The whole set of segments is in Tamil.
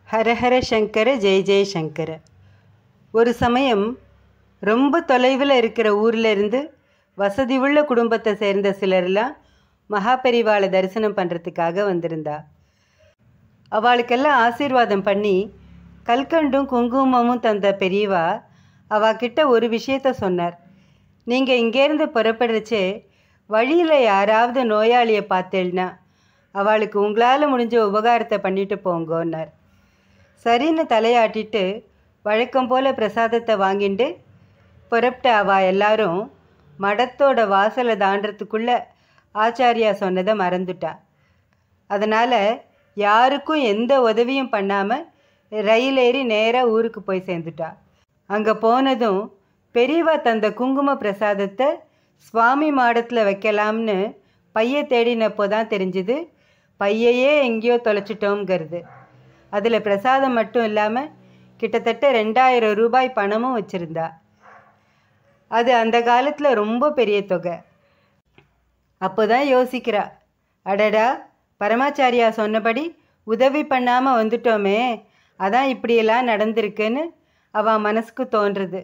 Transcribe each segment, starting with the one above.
ஹரஹர சங்கர ஜெய ஜெய சங்கர ஒரு சமயம் ரொம்ப தொலைவில் இருக்கிற ஊர்ல இருந்து வசதி உள்ள குடும்பத்தை சேர்ந்த சிலர்லாம் மகாபெரிவாளை தரிசனம் பண்ணுறதுக்காக வந்திருந்தா அவளுக்கெல்லாம் ஆசீர்வாதம் பண்ணி கல்கண்டும் குங்குமமும் தந்த பெரியவா அவகிட்ட ஒரு விஷயத்த சொன்னார் நீங்கள் இங்கேருந்து புறப்படுறச்சே வழியில் யாராவது நோயாளியை பார்த்தேன்னா அவளுக்கு உங்களால் முடிஞ்ச உபகாரத்தை பண்ணிட்டு போங்கன்னார் சரின்னு தலையாட்டிட்டு வழக்கம் போல் பிரசாதத்தை வாங்கிட்டு புறப்பட்ட அவ எல்லாரும் மடத்தோட வாசலை தாண்டறதுக்குள்ள ஆச்சாரியா சொன்னதை மறந்துட்டா அதனால் யாருக்கும் எந்த உதவியும் பண்ணாமல் ரயில் ஏறி நேராக ஊருக்கு போய் சேர்ந்துட்டா அங்கே போனதும் பெரியவா தந்த குங்கும பிரசாதத்தை சுவாமி மாடத்தில் வைக்கலாம்னு பைய தேடினப்போ தான் தெரிஞ்சுது பையையே எங்கேயோ தொலைச்சிட்டோங்கிறது அதில் பிரசாதம் மட்டும் இல்லாமல் கிட்டத்தட்ட ரெண்டாயிரம் ரூபாய் பணமும் வச்சுருந்தா அது அந்த காலத்தில் ரொம்ப பெரிய தொகை அப்போ தான் யோசிக்கிறா அடடா பரமாச்சாரியா சொன்னபடி உதவி பண்ணாமல் வந்துட்டோமே அதான் இப்படியெல்லாம் நடந்திருக்குன்னு அவன் மனசுக்கு தோன்றுது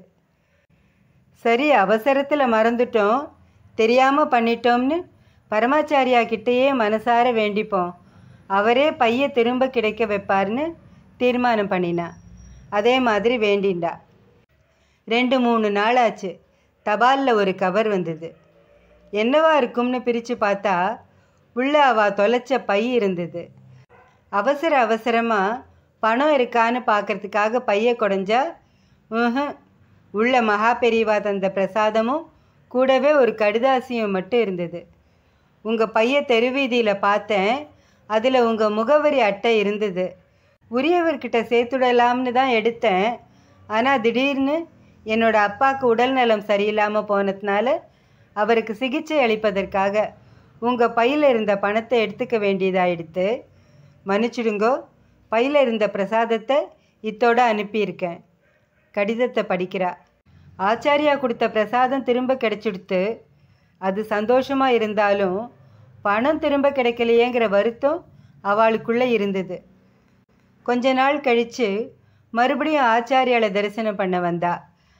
சரி அவசரத்தில் மறந்துட்டோம் தெரியாமல் பண்ணிட்டோம்னு பரமாச்சாரியா கிட்டேயே மனசார வேண்டிப்போம் அவரே பைய திரும்ப கிடைக்க வைப்பார்னு தீர்மானம் பண்ணினா அதே மாதிரி வேண்டிண்டா ரெண்டு மூணு நாள் ஆச்சு தபாலில் ஒரு கவர் வந்தது என்னவா இருக்கும்னு பிரித்து பார்த்தா உள்ள அவ தொலைச்ச பை இருந்தது அவசர அவசரமாக பணம் இருக்கான்னு பார்க்கறதுக்காக பைய குடஞ்சா ம்ஹும் உள்ள மகா பெரியவா தந்த பிரசாதமும் கூடவே ஒரு கடுதாசியும் மட்டும் இருந்தது உங்கள் பைய தெருவீதியில் பார்த்தேன் அதில் உங்கள் முகவரி அட்டை இருந்தது உரியவர்கிட்ட சேர்த்துடலாம்னு தான் எடுத்தேன் ஆனால் திடீர்னு என்னோட அப்பாவுக்கு உடல் நலம் சரியில்லாமல் போனதுனால அவருக்கு சிகிச்சை அளிப்பதற்காக உங்கள் பையில் இருந்த பணத்தை எடுத்துக்க வேண்டியதாயிடுத்து மன்னிச்சிடுங்கோ பையில் இருந்த பிரசாதத்தை இத்தோட அனுப்பியிருக்கேன் கடிதத்தை படிக்கிறா ஆச்சாரியா கொடுத்த பிரசாதம் திரும்ப கிடைச்சிடுத்து அது சந்தோஷமாக இருந்தாலும் பணம் திரும்ப கிடைக்கலையேங்கிற வருத்தம் அவளுக்குள்ளே இருந்தது கொஞ்ச நாள் கழித்து மறுபடியும் ஆச்சாரியாலை தரிசனம் பண்ண வந்தா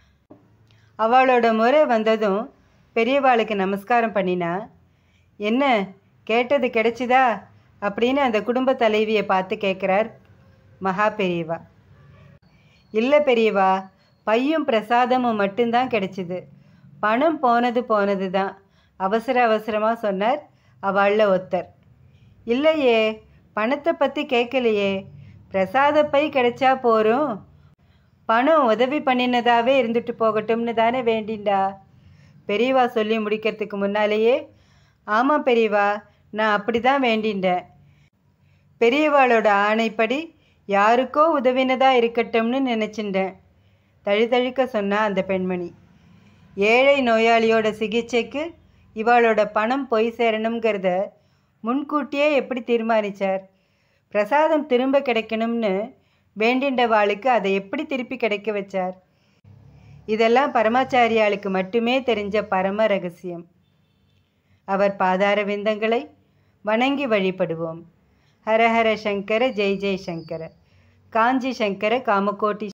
அவளோட முறை வந்ததும் பெரியவாளுக்கு நமஸ்காரம் பண்ணினா என்ன கேட்டது கிடைச்சிதா அப்படின்னு அந்த குடும்ப தலைவியை பார்த்து கேட்குறார் மகா பெரியவா இல்லை பெரியவா பையும் பிரசாதமும் மட்டும்தான் கிடைச்சிது பணம் போனது போனது தான் அவசர அவசரமாக சொன்னார் அவளில் ஒருத்தர் இல்லையே பணத்தை பற்றி கேட்கலையே பிரசாத பை கிடைச்சா போரும் பணம் உதவி பண்ணினதாவே இருந்துட்டு போகட்டும்னு தானே வேண்டிண்டா பெரியவா சொல்லி முடிக்கிறதுக்கு முன்னாலேயே ஆமாம் பெரியவா நான் அப்படி தான் வேண்டிண்டேன் பெரியவாளோட ஆணைப்படி யாருக்கோ உதவினதா இருக்கட்டும்னு நினச்சிண்டேன் தழுதழுக்க சொன்னா அந்த பெண்மணி ஏழை நோயாளியோட சிகிச்சைக்கு இவாளோட பணம் போய் சேரணுங்கிறத முன்கூட்டியே எப்படி தீர்மானிச்சார் பிரசாதம் திரும்ப கிடைக்கணும்னு வேண்டின்றவாளுக்கு அதை எப்படி திருப்பி கிடைக்க வச்சார் இதெல்லாம் பரமாச்சாரியாளுக்கு மட்டுமே தெரிஞ்ச பரம ரகசியம் அவர் பாதார விந்தங்களை வணங்கி வழிபடுவோம் ஹரஹர சங்கர ஜெய் ஜெய் சங்கர காஞ்சி சங்கர காமகோட்டி